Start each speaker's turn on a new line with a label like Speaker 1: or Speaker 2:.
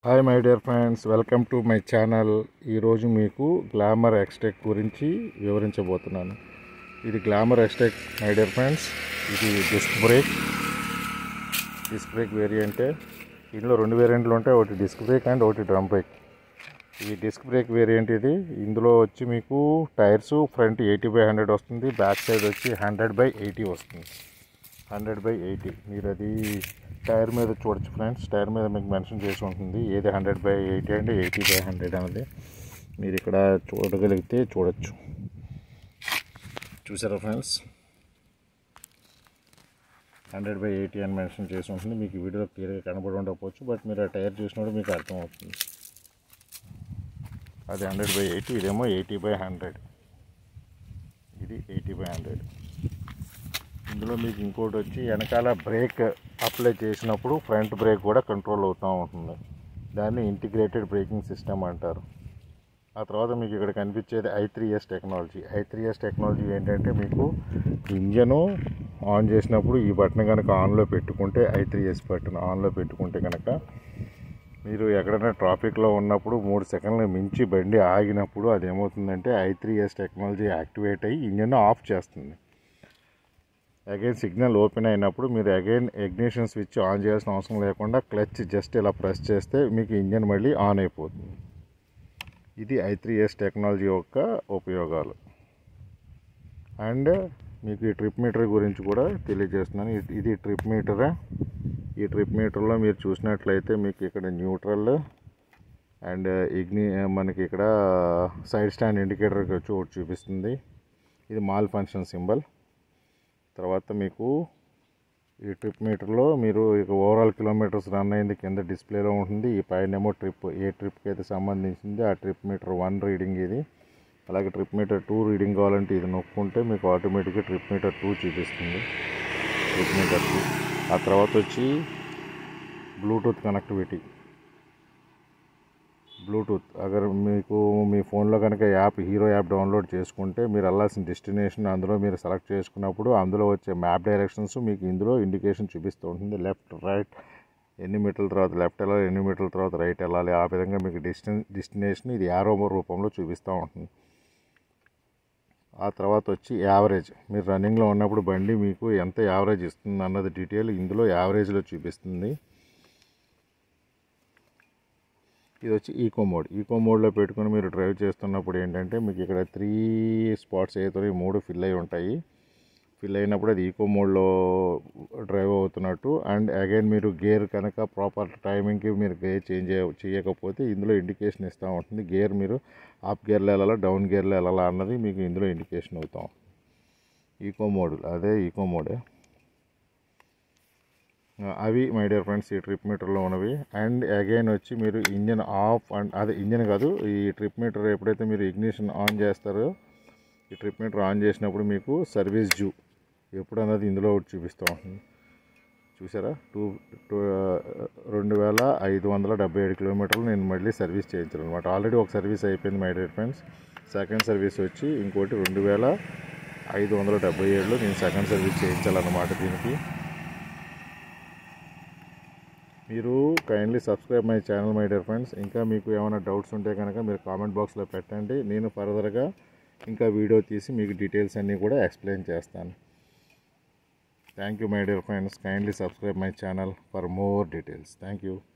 Speaker 1: hi my dear friends welcome to my channel ఈరోజు మీకు glamour Xtec గురించి వివరించబోతున్నాను ఇది glamour Xtec my dear friends ఇది డిస్క్ బ్రేక్ డిస్క్ బ్రేక్ వేరియంటే ఇందులో రెండు వేరియంట్లు ఉంటాయి ఒకటి డిస్క్ బ్రేక్ అండ్ ఒకటి డ్రమ్ బ్రేక్ ఈ డిస్క్ బ్రేక్ వేరియంట్ ఇది ఇందులో వచ్చి మీకు tyres front eighty by hundred వస్తుంది బ్యాక్ సైడ్ వచ్చి హండ్రెడ్ బై ఎయిటీ వస్తుంది హండ్రెడ్ బై ఎయిటీ మీరు అది టైర్ మీద చూడొచ్చు ఫ్రెండ్స్ టైర్ మీద మీకు మెన్షన్ చేసి ఉంటుంది ఏది హండ్రెడ్ బై ఎయిటీ అంటే ఎయిటీ బై హండ్రెడ్ అనేది మీరు ఇక్కడ చూడగలిగితే చూడొచ్చు చూసారా ఫ్రెండ్స్ హండ్రెడ్ బై ఎయిటీ అని మెన్షన్ చేసి ఉంటుంది మీకు ఈ వీడియోలో క్లియర్గా కనబడి ఉండకపోవచ్చు బట్ మీరు ఆ టైర్ చూసినప్పుడు మీకు అర్థమవుతుంది అది హండ్రెడ్ బై ఎయిటీ ఇదేమో ఎయిటీ బై హండ్రెడ్ ఇది ఎయిటీ బై హండ్రెడ్ ఇందులో మీకు ఇంకోటి వచ్చి వెనకాల బ్రేక్ అప్లై చేసినప్పుడు ఫ్రంట్ బ్రేక్ కూడా కంట్రోల్ అవుతూ ఉంటుంది దాన్ని ఇంటిగ్రేటెడ్ బ్రేకింగ్ సిస్టమ్ అంటారు ఆ తర్వాత మీకు ఇక్కడ కనిపించేది I three S technology I three S technology ఏంటంటే మీకు ఇంజను ఆన్ చేసినప్పుడు ఈ బటన్ కనుక ఆన్లో పెట్టుకుంటే ఐ త్రీ ఎస్ బటన్ ఆన్లో పెట్టుకుంటే కనుక మీరు ఎక్కడైనా ట్రాఫిక్లో ఉన్నప్పుడు మూడు సెకండ్లు మించి బండి ఆగినప్పుడు అది ఏమవుతుందంటే I three S technology activate అయ్యి ఇంజన్ ఆఫ్ చేస్తుంది అగైన్ సిగ్నల్ ఓపెన్ అయినప్పుడు మీరు అగైన్ ఇగ్నిషన్ స్విచ్ ఆన్ చేయాల్సిన అవసరం లేకుండా క్లచ్ జస్ట్ ఇలా ప్రెస్ చేస్తే మీకు ఇంజన్ మళ్ళీ ఆన్ అయిపోతుంది ఇది ఐ త్రీ ఎస్ టెక్నాలజీ యొక్క ఉపయోగాలు అండ్ మీకు ఈ ట్రిప్ మీటర్ గురించి కూడా తెలియజేస్తున్నాను ఇది- ఇది ట్రిప్ మీటరే ఈ ట్రిప్ మీటర్లో మీరు చూసినట్లయితే మీకు ఇక్కడ న్యూట్రల్ అండ్ ఇగ్ని మనకి ఇక్కడ సైడ్ స్టాండ్ ఇండికేటర్ వచ్చి ఒకటి చూపిస్తుంది ఇది మాల్ ఫంక్షన్ సింబల్ తర్వాత మీకు ఈ ట్రిప్ మీటర్లో మీరు ఇక ఓవరాల్ కిలోమీటర్స్ రన్ అయింది కింద డిస్ప్లేలో ఉంటుంది ఈ పైన ఏమో ట్రిప్ ఏ ట్రిప్కి అయితే సంబంధించింది ఆ ట్రిప్ మీటర్ వన్ రీడింగ్ ఇది అలాగే ట్రిప్ మీటర్ టూ రీడింగ్ కావాలంటే ఇది నొక్కుంటే మీకు ఆటోమేటిక్గా ట్రిప్ మీటర్ టూ చూపిస్తుంది ట్రిప్ మీటర్ టూ ఆ తర్వాత వచ్చి బ్లూటూత్ కనెక్టివిటీ బ్లూటూత్ అగర్ మీకు మీ ఫోన్లో కనుక యాప్ హీరో యాప్ డౌన్లోడ్ చేసుకుంటే మీరు వెళ్ళాల్సిన డెస్టినేషన్ అందులో మీరు సెలెక్ట్ చేసుకున్నప్పుడు అందులో వచ్చే మ్యాప్ డైరెక్షన్స్ మీకు ఇందులో ఇండికేషన్ చూపిస్తూ ఉంటుంది లెఫ్ట్ రైట్ ఎన్ని మీటర్ల తర్వాత లెఫ్ట్ వెళ్ళాలి ఎన్ని మీటర్ల తర్వాత రైట్ వెళ్ళాలి ఆ విధంగా మీకు డెస్టిన్ డెస్టినేషన్ ఇది యారో రూపంలో చూపిస్తూ ఉంటుంది ఆ తర్వాత వచ్చి యావరేజ్ మీరు రన్నింగ్లో ఉన్నప్పుడు బండి మీకు ఎంత యావరేజ్ ఇస్తుంది అన్నది డీటెయిల్ ఇందులో యావరేజ్లో చూపిస్తుంది ఇది వచ్చి ఈకో మోడ్ ఈకో మోడ్లో పెట్టుకొని మీరు డ్రైవ్ చేస్తున్నప్పుడు ఏంటంటే మీకు ఇక్కడ త్రీ స్పాట్స్ ఏదో మూడు ఫిల్ అయి ఉంటాయి ఫిల్ అయినప్పుడు అది ఈకో మోడ్లో డ్రైవ్ అవుతున్నట్టు అండ్ అగైన్ మీరు గేర్ కనుక ప్రాపర్ టైమింగ్కి మీరు గేర్ చేంజ్ చేయకపోతే ఇందులో ఇండికేషన్ ఇస్తూ ఉంటుంది గేర్ మీరు అప్ గేర్లో వెళ్ళాలా డౌన్ గేర్లో వెళ్ళాలా అన్నది మీకు ఇందులో ఇండికేషన్ అవుతాం ఈకో మోడ్ అదే ఈకో మోడే అవి మై డియర్ ఫ్రెండ్స్ ఈ ట్రిప్ మీటర్లో ఉన్నవి అండ్ అగైన్ వచ్చి మీరు ఇంజన్ ఆఫ్ అండ్ అదే ఇంజన్ కాదు ఈ ట్రిప్ మీటర్ ఎప్పుడైతే మీరు ఇగ్నిషన్ ఆన్ చేస్తారో ఈ ట్రిప్ మీటర్ ఆన్ చేసినప్పుడు మీకు సర్వీస్ డ్యూ ఎప్పుడు అన్నది ఇందులో ఒకటి చూపిస్తూ ఉంటుంది చూసారా టూ టూ రెండు వేల ఐదు వందల డెబ్బై ఏడు కిలోమీటర్లు నేను మళ్ళీ సర్వీస్ చేయించాను అనమాట ఆల్రెడీ ఒక సర్వీస్ అయిపోయింది my dear friends second service వచ్చి ఇంకోటి రెండు వేల ఐదు వందల డెబ్బై ఏడులో నేను సెకండ్ సర్వీస్ చేయించాలన్నమాట దీనికి మీరు kindly subscribe my channel my dear friends ఇంకా మీకు ఏమైనా డౌట్స్ ఉంటే కనుక మీరు కామెంట్ బాక్స్లో పెట్టండి నేను ఫర్దర్గా ఇంకా వీడియో తీసి మీకు డీటెయిల్స్ అన్నీ కూడా ఎక్స్ప్లెయిన్ చేస్తాను thank you my dear friends kindly subscribe my channel for more details thank you